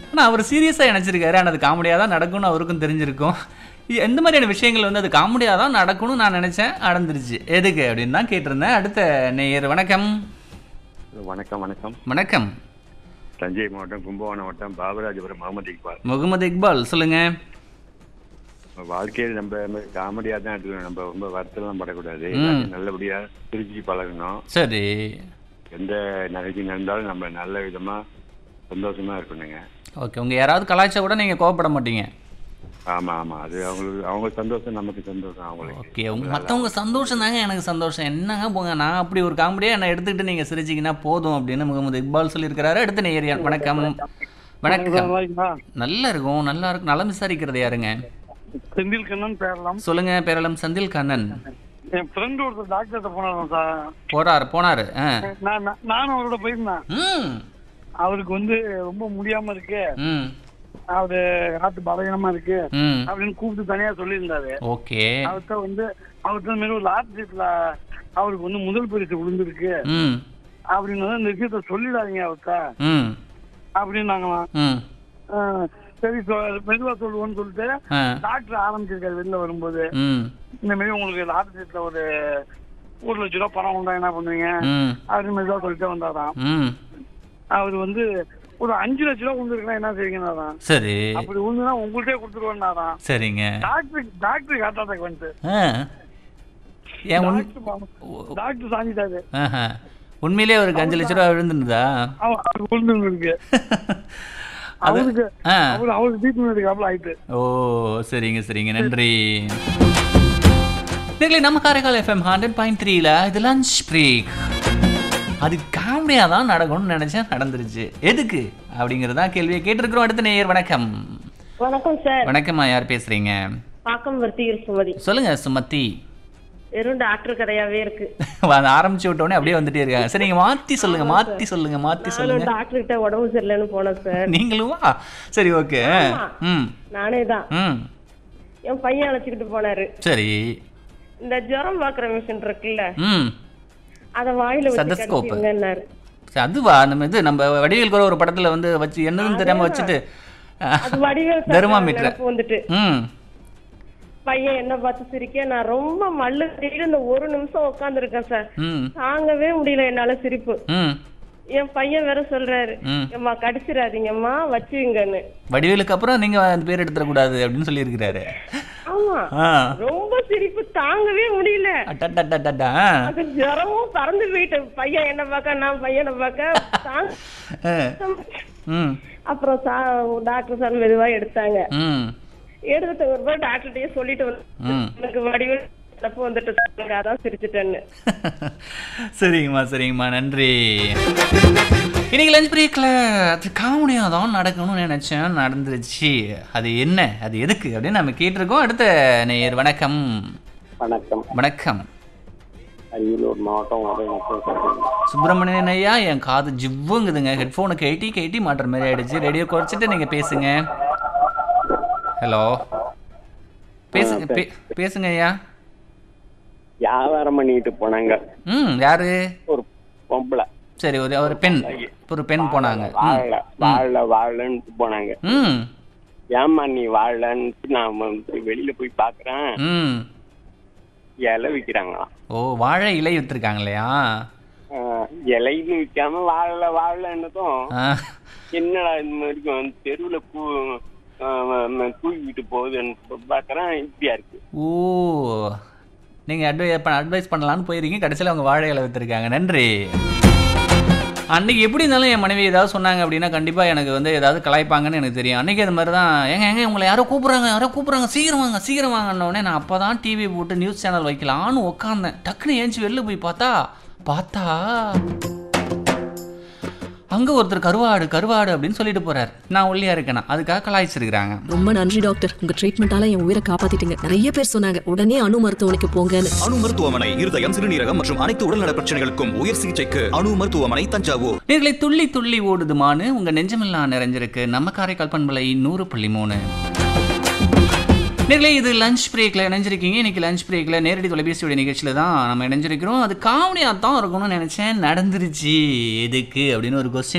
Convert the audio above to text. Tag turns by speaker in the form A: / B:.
A: ஆனால் அவர் சீரியஸாக நினச்சிருக்காரு ஆனால் அது காமெடியாக தான் நடக்கும்னு அவருக்கும் தெரிஞ்சிருக்கும் இ- எந்த மாதிரியான விஷயங்கள் வந்து அது காமெடியாக தான் நடக்கும்னு நான் நினச்சேன் நடந்துருச்சு எதுக்கு அப்படின்னு தான் கேட்டிருந்தேன் அடுத்த நேயர் வணக்கம்
B: வணக்கம் வணக்கம்
A: வணக்கம்
B: தஞ்சை மாவட்டம் கும்பகோணம் மாவட்டம் பாபராஜபுரம் முகமது இக்பால்
A: முகமது இக்பால் சொல்லுங்கள்
B: நம்ம வாழ்க்கையில் நம்ம காமெடியா தான் எடுத்துக்கணும் நம்ம ரொம்ப வருத்தம்லாம் படக்கூடாது எல்லாத்தையும் நல்லபடியா சிரிச்சு பழகணும்
A: சரி
B: எந்த நிகழ்ச்சி நடந்தாலும் நம்ம நல்ல விதமா சந்தோஷமா இருக்கணுங்க
A: ஓகே உங்கள் யாராவது கலாய்ச்சா கூட நீங்கள் கோவப்பட மாட்டீங்க
B: ஆமா ஆமா அது அவங்களுக்கு அவங்க சந்தோஷம் நமக்கு சந்தோஷம் அவங்களுக்கு
A: ஓகே உங்க மற்றவங்க சந்தோஷம் தாங்க எனக்கு சந்தோஷம் என்னங்க போங்க நான் அப்படி ஒரு காமெடியாக என்னை எடுத்துக்கிட்டு நீங்கள் சிரிச்சிங்கன்னா போதும் அப்படின்னு முகமது இக்பால் சொல்லியிருக்கிறாரு அடுத்த நேயர் வணக்கம் வணக்கம் நல்லா இருக்கும் நல்லா இருக்கும் நலம் விசாரிக்கிறது யாருங்க
C: செந்தில் கண்ணன் பேரலாம்
A: சொல்லுங்க பேரளம் செந்தில் கண்ணன்
C: என் ஃப்ரெண்டு ஒருத்தர் டாக்டர்கிட்ட போனாராம் சார்
A: போறாரு போனாரு ஆ
C: நான் நான்- நானும் அவரோட போயிருந்தேன்
A: ம்
C: அவருக்கு வந்து ரொம்ப முடியாம இருக்கு
A: ம்
C: அவரு காத்து பலகீனமா இருக்கு
A: ம்
C: அப்படின்னு கூப்பிட்டு தனியா சொல்லியிருந்தாரு
A: ஓகே
C: அவர்கிட்ட வந்து அவர்கிட்ட மாரி ஒரு லாஸ்ட் சீட்ல அவருக்கு வந்து முதல் பரிசு விழுந்திருக்கு
A: ம்
C: அப்படின்னு வந்து இந்த விஷயத்த சொல்லிடாதீங்க அவர்கிட்ட
A: ம்
C: அப்படின்னாங்களாம்
A: ம்
C: ஆஹ் சரி சொ- மெதுவா சொல்லுவோன்னு சொல்லிட்டு
A: ஆ
C: டாக்டர் ஆரம்பிச்சிருக்காரு வெளில வரும்போது
A: ம்
C: இந்த மாதிரி உங்களுக்கு லாஸ்ட் சீட்ல ஒரு ஒரு லட்ச ரூபா பணம் வந்தா என்ன பண்ணுவீங்க
A: ம்
C: அப்படின்னு மெதுவா சொல்லிட்டே வந்தாராம்
A: ம்
C: அவர் வந்து ஒரு அஞ்சு லட்ச ரூபா விழுந்துருக்குன்னா என்ன செய்வீங்கன்னாராம்
A: சரி
C: அப்படி விழுந்துனா உங்கள்கிட்டயே கொடுத்துருவேன்னாராம்
A: சரிங்க
C: டாக்டர் டாக்டர் ஹார்ட் அட்டாக் வந்துட்டு
A: ஆ ஏன் உண்
C: டாக்டர் பாவம். டாக்டர் சாஞ்சிட்டாரு
A: ஆஹா. உண்மையிலேயே அவருக்கு அஞ்சு லட்ச ரூபா விழுந்துருந்தா
C: அவ- அவருக்கு விழுந்துருக்கு
A: அது
C: அவருக்கு
A: ஆ
C: அவரு அவருக்கு ட்ரீட்மெண்ட் எடுக்காப்புல ஆயிட்டு
A: ஓ சரிங்க சரிங்க நன்றி நேர்களே நம்ம காரைக்கால் எஃப்எம் ஹண்ட்ரட் பாயிண்ட் த்ரீல இது லஞ்ச் பிரேக் அது காமெடியாக தான் நடக்கணும்னு நினச்சேன் நடந்துருச்சு எதுக்கு அப்படிங்கிறதா கேள்வியை கேட்டிருக்கிறோம் அடுத்த நேயர் வணக்கம்
D: வணக்கம் சார்
A: வணக்கம்மா யார் பேசுறீங்க
D: பாக்கம் வர்த்திகர் சுமதி
A: சொல்லுங்க சுமதி
D: வெறும் டாக்டர் கதையாவே இருக்கு
A: அதை ஆரம்பிச்சு விட்டோடனே அப்படியே வந்துட்டே இருக்காங்க சரி நீங்க மாத்தி சொல்லுங்க மாத்தி சொல்லுங்க மாத்தி
D: நானும்
A: சொல்லுங்க
D: டாக்டர் கிட்ட உடம்பு சரியில்லைன்னு போனேன் சார்
A: நீங்களும் வா சரி ஓகே ம்
D: நானே தான்
A: ம்
D: என் பையன் அழைச்சிக்கிட்டு போனாரு
A: சரி
D: இந்த ஜுரம் பாக்குற மிஷின் இருக்குல்ல
A: ம்
D: அத வாயில வச்சு
A: Stethoscope.
D: கடிச்சிருங்கன்னாரு
A: சரி, அதுவா நம்ம இது நம்ம வடிவேல் கூட ஒரு படத்துல வந்து வச்சு என்னதுன்னு தெரியாம வச்சுட்டு
D: அது வடிவேல் சார்
A: Thermometer.
D: நினைப்பு வந்துட்டு
A: ம்
D: பையன் என்ன பார்த்து சிரிக்க நான் ரொம்ப மல்லு கட்டிட்டு இந்த ஒரு நிமிஷம் உட்காந்துருக்கேன் சார்
A: ம்
D: தாங்கவே முடியல என்னால சிரிப்பு
A: ம்
D: என் பையன் வேற சொல்றாரு
A: ம்.
D: அம்மா கடிச்சிடாதீங்கம்மா வச்சுங்கன்னு
A: வடிவேலுக்கு அப்புறம் நீங்க அந்த பேர் எடுத்துடக்கூடாது அப்படின்னு சொல்லியிருக்கிறாரு
D: ஆமா
A: ஆ
D: ரொம்ப சிரிப்பு தாங்கவே முடியல
A: அட்டட்டட்டட்டா.
D: அது ஜுரமும் பறந்து போயிட்டு பையன் என்ன பார்க்க நான் பையனை பார்க்க தாங்க
A: ஆ. ம்
D: அப்புறம் சா டாக்டர் சார் மெதுவா எடுத்தாங்க
A: ம்
D: எடுத்த ஒரு டாக்டர்கிட்டயே சொல்லிட்டு வந்து
A: ம்
D: எனக்கு வடிவில் நினப்பு வந்துட்டு சொல்லுங்க அதான் சிரிச்சிட்டேன்னு
A: சரிங்கம்மா சரிங்கம்மா நன்றி இன்னைக்கு லஞ்ச் பிரேக்கில் அது காமெடியாக தான் நடக்கணும்னு நினச்சேன் நடந்துருச்சு அது என்ன அது எதுக்கு அப்படின்னு நம்ம கேட்டிருக்கோம் அடுத்த நேயர் வணக்கம்
E: வணக்கம்
A: வணக்கம்
E: அரியலூர் மாவட்டம் உதயநத்தம்
A: சுப்பிரமணியன் ஐயா என் காது ஜிவ்வுங்குதுங்க ஹெட்ஃபோனை கேட்டி கேட்டி மாட்டுற மாதிரி ஆயிடுச்சு ரேடியோ குறைச்சிட்டு நீங்கள் பேசுங்க ஹலோ பேசுங்க பே- பேசுங்க ஐயா
E: வியாபாரம் பண்ணிட்டு போனாங்க
A: ம் யாரு
E: ஒரு பொம்பளை
A: சரி ஒரு ஒரு பெண் ஒரு பெண் போனாங்க ம்
E: வாழல வாழல வாழலன்ட்டு போனாங்க
A: ம்
E: ஏம்மா நீ வாழலன்ட்டு நான் வந்து வெளியில போய் பாக்குறேன்
A: ம்
E: இலை விக்கிறாங்களாம்
A: ஓ வாழை இலை வித்துருக்காங்க இல்லையா
E: ஆஹ், இலைன்னு விற்காம வாழல வாழலன்னதும்
A: ஆ,
E: என்னடா இந்த மாதிரி வந்து தெருவுல பூ ஆஹ், தூக்கிட்டு போகுதுன்னு பாக்குறேன் இப்படியா இருக்கு
A: ஓ நீங்கள் அட்வை அட்வைஸ் பண்ணலான்னு போயிருக்கீங்க கடைசியில் அவங்க வாழை இலை வித்துருக்காங்க நன்றி அன்னைக்கு எப்படி இருந்தாலும் என் மனைவி ஏதாவது சொன்னாங்க அப்படின்னா கண்டிப்பாக எனக்கு வந்து ஏதாவது கலாய்ப்பாங்கன்னு எனக்கு தெரியும் அன்னைக்கு அது மாதிரி தான் ஏங்க ஏங்க உங்களை யாரோ கூப்பிட்றாங்க யாரோ கூப்பிட்றாங்க சீக்கிரம் வாங்க சீக்கிரம் வாங்கன்னொடனே நான் அப்போ தான் டிவி போட்டு நியூஸ் சேனல் வைக்கலான்னு உட்காந்தேன் டக்குன்னு ஏஞ்சி வெளில போய் பார்த்தா பார்த்தா அங்கே ஒருத்தர் கருவாடு கருவாடு அப்படின்னு சொல்லிட்டு போறாரு நான் ஒல்லியா இருக்கேனா அதுக்காக கலாய்ச்சிருக்கிறாங்க
F: ரொம்ப நன்றி டாக்டர் உங்க ட்ரீட்மெண்டால என் உயிரை காப்பாத்திட்டீங்க நிறைய பேர் சொன்னாங்க உடனே அணு மருத்துவமனைக்கு போங்கன்னு
G: அணு மருத்துவமனை இருதயம் சிறுநீரகம் மற்றும் அனைத்து உடல்நல பிரச்சனைகளுக்கும் உயர் சிகிச்சைக்கு அணு மருத்துவமனை தஞ்சாவூர்
A: நீர்களை துள்ளி துள்ளி ஓடுதுமான்னு உங்க நெஞ்சமெல்லாம் நிறைஞ்சிருக்கு நம்ம காரைக்கால் பண்பலை நூறு புள்ளி மூணு நேர்களே இது லஞ்ச் பிரேக்கில் இணைஞ்சிருக்கீங்க இன்னைக்கு லஞ்ச் பிரேக்கில் நேரடி தொலைபேசியோட நிகழ்ச்சியில் தான் நம்ம இணைஞ்சிருக்கிறோம் அது காமெடியாக தான் இருக்கணும்னு நினச்சேன் நடந்துருச்சு எதுக்கு அப்படின்னு ஒரு கொஸ்டின்